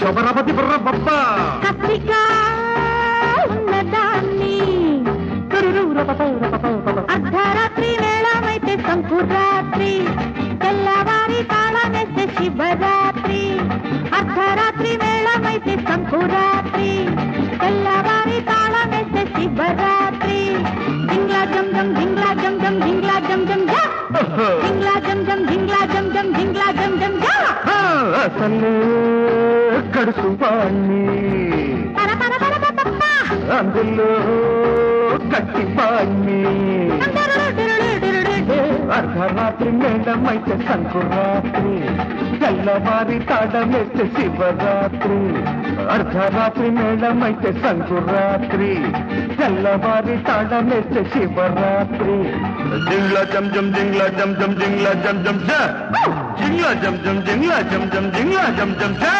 శోభరపతి బుర్ర బొబ్బ కత్తిగా ఉన్నదాన్ని అర్ధరాత్రి వేళమైతే సంకురాత్రి తెల్లవారి తాళమేస్తే శివరాత్రి అర్ధరాత్రి వేళమైతే సంకురాత్రి తెల్లవారి తాళమేస్తే శివరాత్రి జింగ్లా జం జం జింగ్లా జం జం జింగ్లా జం జం జా జింగ్లా జం జం జింగ్లా జం జం జింగ్లా జం జం జా అసలు కడుసు వాణ్ణి పర పర పర పర పప్ప. అందులో కట్టి వాణ్ణి డురుడురుడురుడురుడు. అర్ధరాత్రి మేడమైతే సంకురాత్రి తెల్లవారి తాడమైతే శివరాత్రి అర్ధరాత్రి మేడమైతే సంకురాత్రి తెల్లవారి తాడమైతే శివరాత్రి జింగ్లా జం జం జింగ్లా జం జం జింగ్లా జం జం జా జింగ్లా జం జం జింగ్లా జం జం జింగ్లా జం జం జా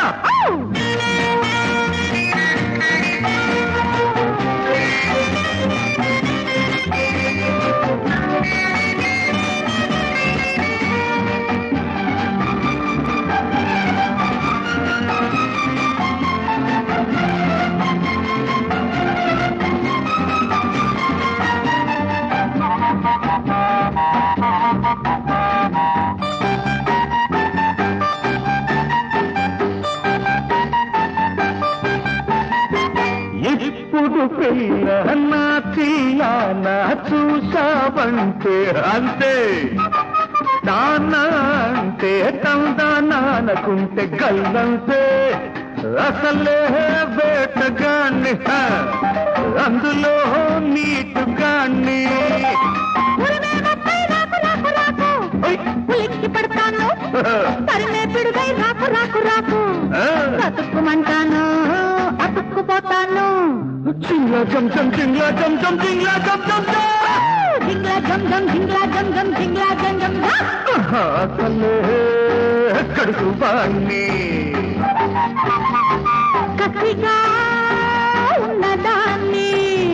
ఇప్పుడు పిల్ల నా చిల్లాన చూసావంటే అంతే దానా అంటే తందానానుకుంటే గల్లంతే అసలే వేటగాన్ని హ, అందులో నీటుగాన్ని ఉరిమే ముప్పై రాకు రాకు రాకు. ఓయ్, ఉలిక్కి పడతాను తరిమే పిడుగై రాకు రాకు రాకు ఆ, బతుకుమంటాను అతుక్కుపోతాను జింగ్లా జం జం జింగ్లా జం జం జింగ్లా జం జం జం. జింగ్లా జం జం జింగ్లా జం జం జింగ్లా జం జం జా. అసలే కడుపు వాణ్ణి కసిగా ఉన్నదాన్ని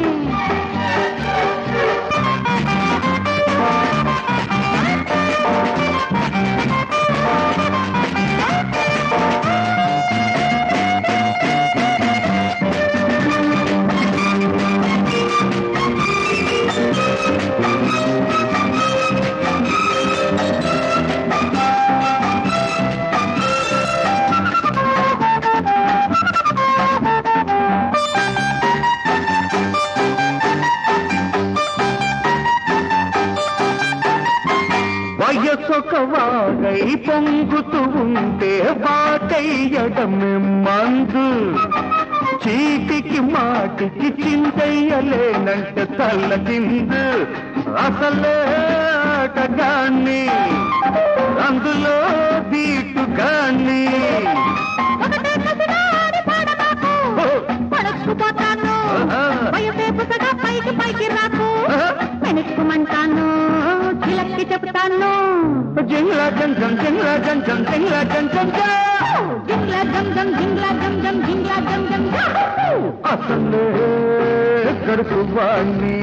వయసొక వాగై పొంగుతూ ఉంటే వాటయ్యడమే మందు చీటికి మాటికి చింతయ్యలేనంటే తల్ల కిందు అసలే ఆటగాన్ని అందులో దీటుగాన్ని ఒకటే కసిగా ఆడి పాడమాకు పడచుకుపోతాను వయసే పుసగా పైకి పైకి రాకు వెనక్కుమంటాను చిలక్కి చెప్తాను జింగ్లా జం జం జింగ్లా జం జం జింగ్లా జం జం జా. జింగ్లా జం జం జింగ్లా జం జం జింగ్లా జం జం జా. అసలే గడుపు వాణ్ణి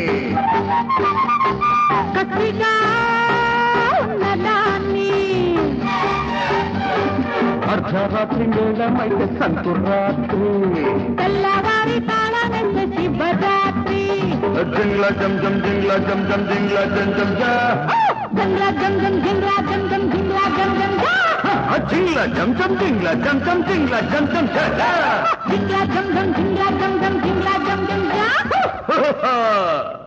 కసిగా ఉన్నదాన్ని అర్ధరాత్రి మేళమైతే సంకురాత్రి తెల్లవారి తాళమెత్తే శివరాత్రి జింగ్లా జం జం జింగ్లా జం జం జింగ్లా జం జం జా జింగ్లా జం జం జింగ్లా జం జం జింగ్లా జం జం జా. ఆ జింగ్లా జం జం జింగ్లా జం జం జింగ్లా జం జం జా జా. జింగ్లా జం జం జింగ్లా జం జం జింగ్లా జం జం జా. హో, హో, హో.